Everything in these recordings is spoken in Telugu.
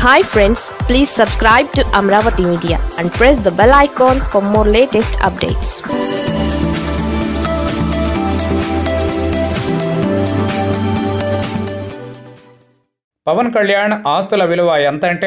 hi friends please subscribe to Amaravati media and press the bell icon for more latest updates Pawan Kalyan ఆస్తుల విలువ ఎంతంటే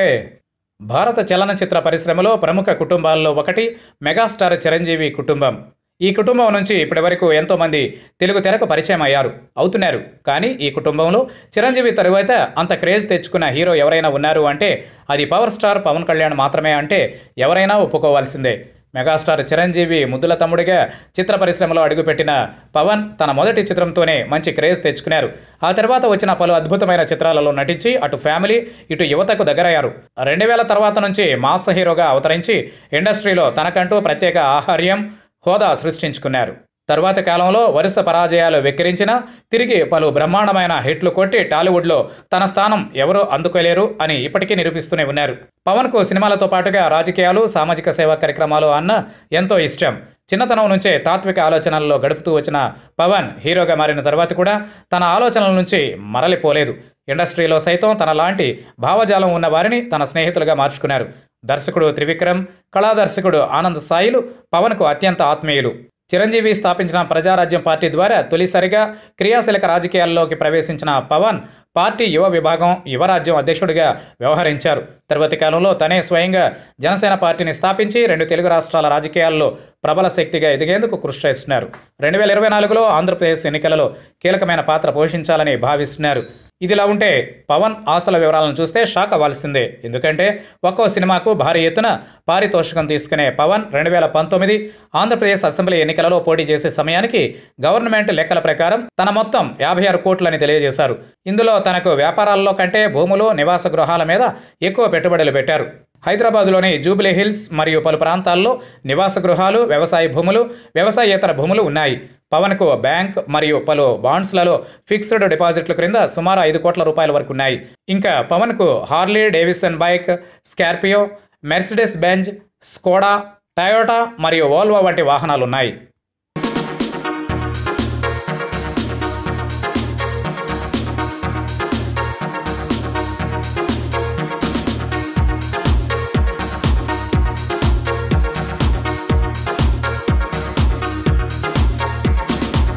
భారత చలనచిత్ర పరిశ్రమలో ప్రముఖ కుటుంబాల్లో ఒకటి మెగాస్టార్ చిరంజీవి కుటుంబం ఈ కుటుంబం నుంచి ఇప్పటివరకు ఎంతోమంది తెలుగు తెరకు పరిచయం అయ్యారు అవుతున్నారు కానీ ఈ కుటుంబంలో చిరంజీవి తరువాత అంత క్రేజ్ తెచ్చుకున్న హీరో ఎవరైనా ఉన్నారు అంటే అది పవర్ స్టార్ పవన్ కళ్యాణ్ మాత్రమే అంటే ఎవరైనా ఒప్పుకోవాల్సిందే మెగాస్టార్ చిరంజీవి ముద్దుల తమ్ముడిగా చిత్ర పరిశ్రమలో అడుగుపెట్టిన పవన్ తన మొదటి చిత్రంతోనే మంచి క్రేజ్ తెచ్చుకున్నారు ఆ తర్వాత వచ్చిన పలు అద్భుతమైన చిత్రాలలో నటించి అటు ఫ్యామిలీ ఇటు యువతకు దగ్గరయ్యారు రెండు వేల తర్వాత నుంచి మాస్ హీరోగా అవతరించి ఇండస్ట్రీలో తనకంటూ ప్రత్యేక ఆహార్యం హోదా సృష్టించుకున్నారు తరువాత కాలంలో వరుస పరాజయాలు వెక్కిరించిన తిరిగి పలు బ్రహ్మాండమైన హిట్లు కొట్టి టాలీవుడ్లో తన స్థానం ఎవరూ అందుకోలేరు అని ఇప్పటికీ నిరూపిస్తూనే ఉన్నారు పవన్కు సినిమాలతో పాటుగా రాజకీయాలు సామాజిక సేవా కార్యక్రమాలు అన్న ఎంతో ఇష్టం చిన్నతనం నుంచే తాత్విక ఆలోచనల్లో గడుపుతూ వచ్చిన పవన్ హీరోగా మారిన తర్వాత కూడా తన ఆలోచనల నుంచి మరలిపోలేదు ఇండస్ట్రీలో సైతం తన లాంటి భావజాలం ఉన్న వారిని తన స్నేహితులుగా మార్చుకున్నారు దర్శకుడు త్రివిక్రమ్ కళాదర్శకుడు ఆనంద్ సాయిలు పవన్కు అత్యంత ఆత్మీయులు చిరంజీవి స్థాపించిన ప్రజారాజ్యం పార్టీ ద్వారా తొలిసారిగా క్రియాశీలక రాజకీయాల్లోకి ప్రవేశించిన పవన్ పార్టీ యువ విభాగం యువరాజ్యం అధ్యక్షుడిగా వ్యవహరించారు తర్వాతి కాలంలో తనే స్వయంగా జనసేన పార్టీని స్థాపించి రెండు తెలుగు రాష్ట్రాల రాజకీయాల్లో ప్రబల శక్తిగా ఎదిగేందుకు కృషి చేస్తున్నారు రెండు వేల ఇరవై నాలుగులో ఆంధ్రప్రదేశ్ ఎన్నికలలో కీలకమైన పాత్ర పోషించాలని భావిస్తున్నారు ఇదిలా ఉంటే పవన్ ఆస్తుల వివరాలను చూస్తే షాక్ అవ్వాల్సిందే ఎందుకంటే ఒక్కో సినిమాకు భారీ ఎత్తున పారితోషికం తీసుకునే పవన్ రెండు వేల పంతొమ్మిది ఆంధ్రప్రదేశ్ అసెంబ్లీ ఎన్నికలలో పోటీ చేసే సమయానికి గవర్నమెంట్ లెక్కల ప్రకారం తన మొత్తం యాభై ఆరు కోట్లని తెలియజేశారు ఇందులో తనకు వ్యాపారాల్లో కంటే భూములు నివాస గృహాల మీద ఎక్కువ పెట్టుబడులు పెట్టారు హైదరాబాద్లోని జూబ్లీ హిల్స్ మరియు పలు ప్రాంతాల్లో నివాస గృహాలు వ్యవసాయ భూములు వ్యవసాయేతర భూములు ఉన్నాయి పవన్కు బ్యాంక్ మరియు పలు బాండ్స్లలో ఫిక్స్డ్ డిపాజిట్ల క్రింద సుమారు ఐదు కోట్ల రూపాయల వరకు ఉన్నాయి ఇంకా పవన్కు Harley Davidson bike Scorpio Mercedes Benz Skoda Toyota మరియు వోల్వో వంటి వాహనాలు ఉన్నాయి